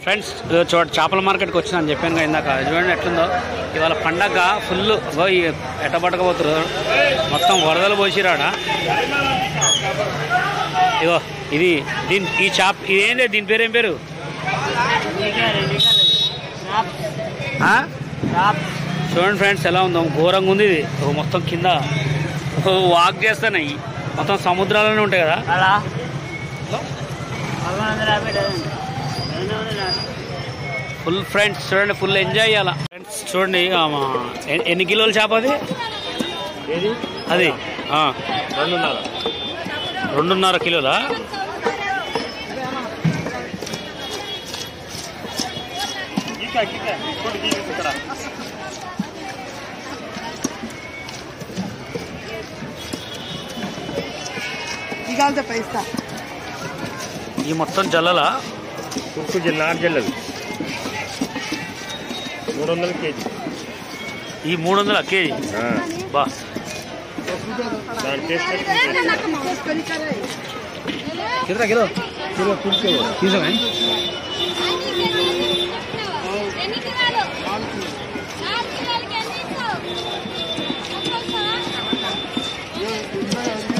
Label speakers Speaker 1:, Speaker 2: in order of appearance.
Speaker 1: Friends ఇదిగో చూడ చేపల మార్కెట్కి వచ్చినా అని చెప్పాను కదా ఇందాక చూడండి ఎట్లుందో ఇవాళ పండగ ఫుల్ ఎట్ట పట్టకపోతారు మొత్తం వరదలు పోసిరాడ ఇగో ఇది దీని ఈ చేప ఇదేంటి దీని పేరు ఏం పేరు ఆ? చూడండి ఫ్రెండ్స్ ఎలా ఉందో ఘోరంగా ఉంది ఇది ఓ మొత్తం కింద ఓ వాక్ చేస్తున్నాయి మొత్తం సముద్రాలనే ఉంటాయి కదా
Speaker 2: అలా పదకొండు వందల యాభై డజన్ రెండు వందల
Speaker 1: ఫుల్ ఫ్రెండ్స్ చూడండి ఫుల్ ఎంజాయ్ చేయాల ఫ్రెండ్స్ చూడండి ఆ, మా, ఎ- ఎన్ని కిలోల చేప అది
Speaker 3: ఏది
Speaker 1: అది ఆ,
Speaker 3: రెండున్నర
Speaker 1: రెండున్నర కిలోలా
Speaker 3: గీక గీక చూడు గీక ఇక్కడ
Speaker 4: నికాల్తే పైస్తా
Speaker 1: ఈ మొత్తం జల్లలా
Speaker 3: తుర్కు జిల్లా నాటు జిల్లది మూడు వందల కేజీ
Speaker 1: ఈ మూడు వందల కేజీ
Speaker 3: ఆ,
Speaker 1: బా
Speaker 3: దాని టేస్ట్
Speaker 1: కిలో కిలో
Speaker 3: కిలో తుర్కు
Speaker 1: తీసామే
Speaker 5: ఎన్ని కిలోలు నాలుగు కిలోలకి ఎన్ని ఇస్తావు